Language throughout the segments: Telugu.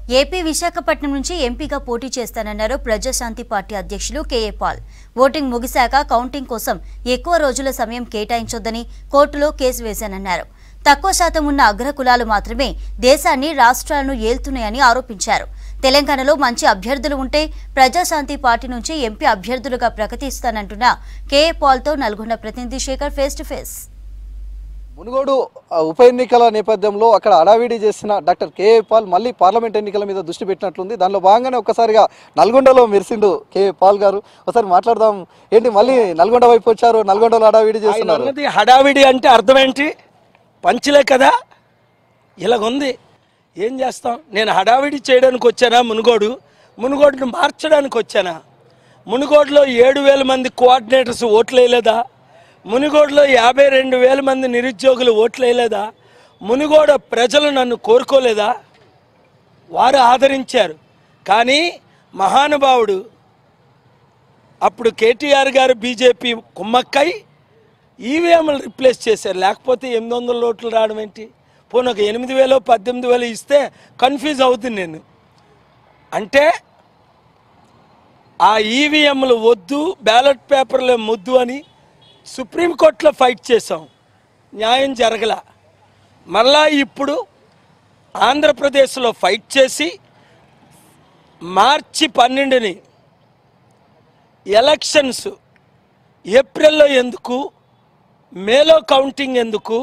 ఏపీ విశాఖపట్నం నుంచి ఎంపీగా పోటీ చేస్తానన్నారు ప్రజాశాంతి పార్టీ అధ్యక్షులు కేఏ పాల్ ఓటింగ్ ముగిశాక కౌంటింగ్ కోసం ఎక్కువ రోజుల సమయం కేటాయించొద్దని కోర్టులో కేసు వేశానన్నారు తక్కువ శాతం ఉన్న అగ్రకులాలు మాత్రమే దేశాన్ని రాష్ట్రాలను ఏల్తున్నాయని ఆరోపించారు తెలంగాణలో మంచి అభ్యర్థులు ఉంటే ప్రజాశాంతి పార్టీ నుంచి ఎంపీ అభ్యర్థులుగా ప్రకటిస్తానంటున్న కేఏ పాల్తో నల్గొండ ప్రతినిధి Shekhar face to face Munugode ఆ, ఉప ఎన్నికల నేపథ్యంలో అక్కడ అడావిడి చేసిన డాక్టర్ కేఏ పాల్ మళ్ళీ పార్లమెంట్ ఎన్నికల మీద దృష్టి పెట్టినట్లుంది దానిలో భాగంగానే ఒక్కసారిగా నల్గొండలో మెరిసిండు కేఏ పాల్ గారు ఒకసారి మాట్లాడదాం ఏంటి మళ్ళీ నల్గొండ వైపు వచ్చారు నల్గొండలో అడావిడి ఆయన చేస్తున్నారు అన్నది హడావిడి అంటే అర్థం ఏంటి పంచులే కదా ఇలాగుంది ఏం చేస్తాం నేను హడావిడి చేయడానికి వచ్చానా మునుగోడు మునుగోడును మార్చడానికి వచ్చానా మునుగోడులో ఏడు వేల మంది కోఆర్డినేటర్స్ ఓట్లు వేయలేదా మునుగోడులో యాభై రెండు వేల మంది నిరుద్యోగులు ఓట్లు వేయలేదా మునుగోడ ప్రజలు నన్ను కోరుకోలేదా వారు ఆదరించారు కానీ మహానుభావుడు అప్పుడు కేటీఆర్ గారు బీజేపీ కుమ్మక్కై ఈవీఎంలు రిప్లేస్ చేశారు లేకపోతే ఎనిమిది వందల ఓట్లు రావడం ఏంటి పోనీ ఒక ఎనిమిది వేలు పద్దెనిమిది వేలు ఇస్తే కన్ఫ్యూజ్ అవుతుంది నేను అంటే ఆ ఈవీఎంలు వద్దు బ్యాలెట్ పేపర్లు ముద్దు అని సుప్రీంకోర్టులో ఫైట్ చేసాం న్యాయం జరగల మళ్ళా ఇప్పుడు ఆంధ్రప్రదేశ్లో ఫైట్ చేసి మార్చి పన్నెండుని ఎలక్షన్స్ ఏప్రిల్లో ఎందుకు మేలో కౌంటింగ్ ఎందుకు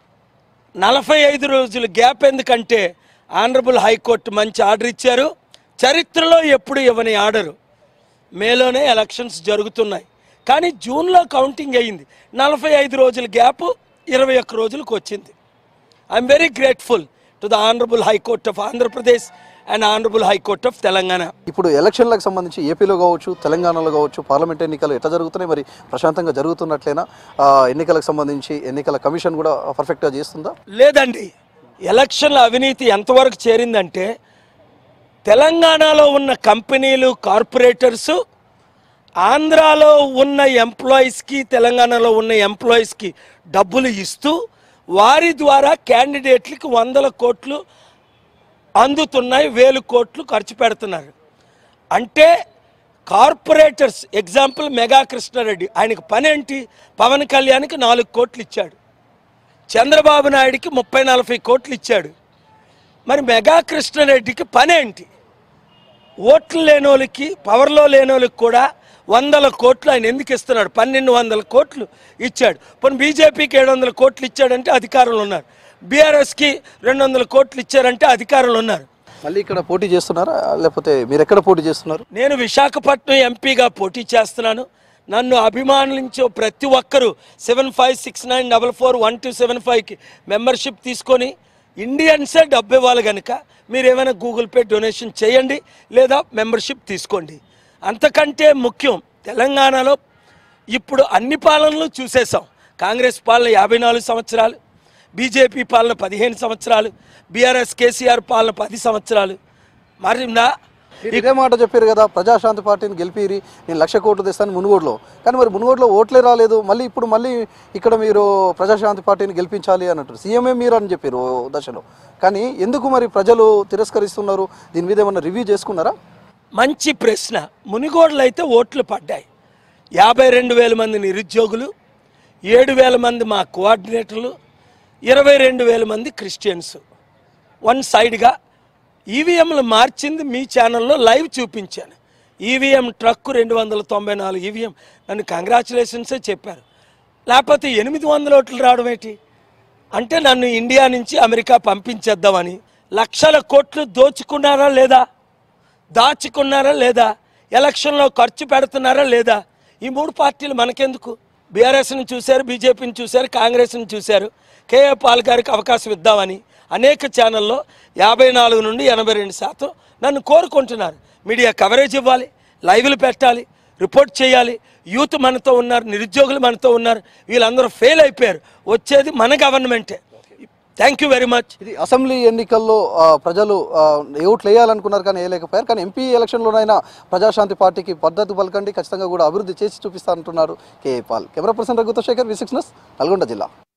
నలభై ఐదు రోజులు గ్యాప్ ఎందుకంటే ఆనరబుల్ హైకోర్టు మంచి ఆర్డర్ ఇచ్చారు చరిత్రలో ఎప్పుడు ఇవ్వని ఆర్డరు మేలోనే ఎలక్షన్స్ జరుగుతున్నాయి కానీ జూన్లో కౌంటింగ్ అయ్యింది నలభై ఐదు రోజుల గ్యాప్ ఇరవై ఒక్క రోజులకు వచ్చింది I'm very grateful to the honourable high court of Andhra Pradesh and honourable high court of Telangana ఇప్పుడు ఎలక్షన్లకు సంబంధించి ఏపీలో కావచ్చు తెలంగాణలో కావచ్చు పార్లమెంట్ ఎన్నికలు ఎట్లా జరుగుతున్నాయి మరి ప్రశాంతంగా జరుగుతున్నట్లేనా ఆ, ఎన్నికలకు సంబంధించి ఎన్నికల కమిషన్ కూడా పర్ఫెక్ట్గా చేస్తుందా లేదండి ఎలక్షన్ల అవినీతి ఎంతవరకు చేరిందంటే తెలంగాణలో ఉన్న కంపెనీలు కార్పొరేటర్స్ ఆంధ్రాలో ఉన్న ఎంప్లాయీస్కి తెలంగాణలో ఉన్న ఎంప్లాయీస్కి డబ్బులు ఇస్తూ వారి ద్వారా క్యాండిడేట్లకి వందల కోట్లు అందుతున్నాయి వేలు కోట్లు ఖర్చు పెడుతున్నారు అంటే కార్పొరేటర్స్ ఎగ్జాంపుల్ మెగా కృష్ణారెడ్డి ఆయనకి పని ఏంటి పవన్ కళ్యాణ్కి నాలుగు కోట్లు ఇచ్చాడు చంద్రబాబు నాయుడికి ముప్పై నలభై కోట్లు ఇచ్చాడు మరి మెగా కృష్ణారెడ్డికి పని ఏంటి ఓట్లు లేని వాళ్ళకి పవర్లో లేని వాళ్ళకి కూడా వందల కోట్లు ఆయన ఎందుకు ఇస్తున్నాడు పన్నెండు వందల కోట్లు ఇచ్చాడు పోనీ బీజేపీకి ఏడు వందల కోట్లు ఇచ్చాడంటే అధికారంలో ఉన్నారు బీఆర్ఎస్కి రెండు వందల కోట్లు ఇచ్చారంటే అధికారంలో ఉన్నారు మళ్ళీ ఇక్కడ పోటీ చేస్తున్నారా లేకపోతే మీరు ఎక్కడ పోటీ చేస్తున్నారు నేను విశాఖపట్నం ఎంపీగా పోటీ చేస్తున్నాను నన్ను అభిమానించే ప్రతి ఒక్కరూ seven five six nine double four one two seven ఫైవ్కి మెంబర్షిప్ తీసుకొని ఇండియన్సే డబ్బు ఇవ్వాలి కనుక మీరు ఏమైనా గూగుల్ పే డొనేషన్ చేయండి లేదా మెంబర్షిప్ తీసుకోండి అంతకంటే ముఖ్యం తెలంగాణలో ఇప్పుడు అన్ని పాలనలు చూసేసాం కాంగ్రెస్ పాలన యాభై నాలుగు సంవత్సరాలు బీజేపీ పాలన పదిహేను సంవత్సరాలు బీఆర్ఎస్ కేసీఆర్ పాలన పది సంవత్సరాలు మరి నా మీరు ఇదే మాట చెప్పారు కదా ప్రజాశాంతి పార్టీని గెలిపిరి నేను లక్ష కోట్లు తెస్తాను మునుగోడులో కానీ మరి మునుగోడులో ఓట్లే రాలేదు మళ్ళీ ఇప్పుడు మళ్ళీ ఇక్కడ మీరు ప్రజాశాంతి పార్టీని గెలిపించాలి అని అంటారు సీఎంఏ మీరు అని చెప్పారు ఓ దశలో కానీ ఎందుకు మరి ప్రజలు తిరస్కరిస్తున్నారు దీని మీద ఏమన్నా రివ్యూ చేసుకున్నారా మంచి ప్రశ్న మునిగోడలు అయితే ఓట్లు పడ్డాయి యాభై రెండు వేల మంది నిరుద్యోగులు ఏడు వేల మంది మా కోఆర్డినేటర్లు ఇరవై రెండు వేల మంది క్రిస్టియన్స్ వన్ సైడ్గా ఈవీఎంలు మార్చింది మీ ఛానల్లో లైవ్ చూపించాను ఈవీఎం ట్రక్ రెండు వందల తొంభై నాలుగు ఈవీఎం నన్ను కంగ్రాచులేషన్సే చెప్పారు లేకపోతే ఎనిమిది వందల ఓట్లు రావడం ఏంటి అంటే నన్ను ఇండియా నుంచి అమెరికా పంపించేద్దామని లక్షల కోట్లు దోచుకున్నారా లేదా దాచుకున్నారా లేదా ఎలక్షన్లో ఖర్చు పెడుతున్నారా లేదా ఈ మూడు పార్టీలు మనకెందుకు బీఆర్ఎస్ని చూశారు బీజేపీని చూశారు కాంగ్రెస్ని చూశారు కేఏ పాల్ గారికి అవకాశం ఇద్దామని అనేక ఛానల్లో యాభై నాలుగు నుండి ఎనభై రెండు శాతం నన్ను కోరుకుంటున్నారు మీడియా కవరేజ్ ఇవ్వాలి లైవ్లు పెట్టాలి రిపోర్ట్ చేయాలి యూత్ మనతో ఉన్నారు నిరుద్యోగులు మనతో ఉన్నారు వీళ్ళందరూ ఫెయిల్ అయిపోయారు వచ్చేది మన గవర్నమెంటే థ్యాంక్ యూ వెరీ మచ్ ఇది అసెంబ్లీ ఎన్నికల్లో ఆ, ప్రజలు ఆ, ఓట్లు వేయాలనుకున్నారు కానీ వేయలేకపోయారు కానీ ఎంపీ ఎలక్షన్లోనైనా ప్రజాశాంతి పార్టీకి పద్ధతి పలకండి ఖచ్చితంగా కూడా అభివృద్ధి చేసి చూపిస్తా అంటున్నారు KA Paul camera person రఘుతో Shekhar V six Nalgonda జిల్లా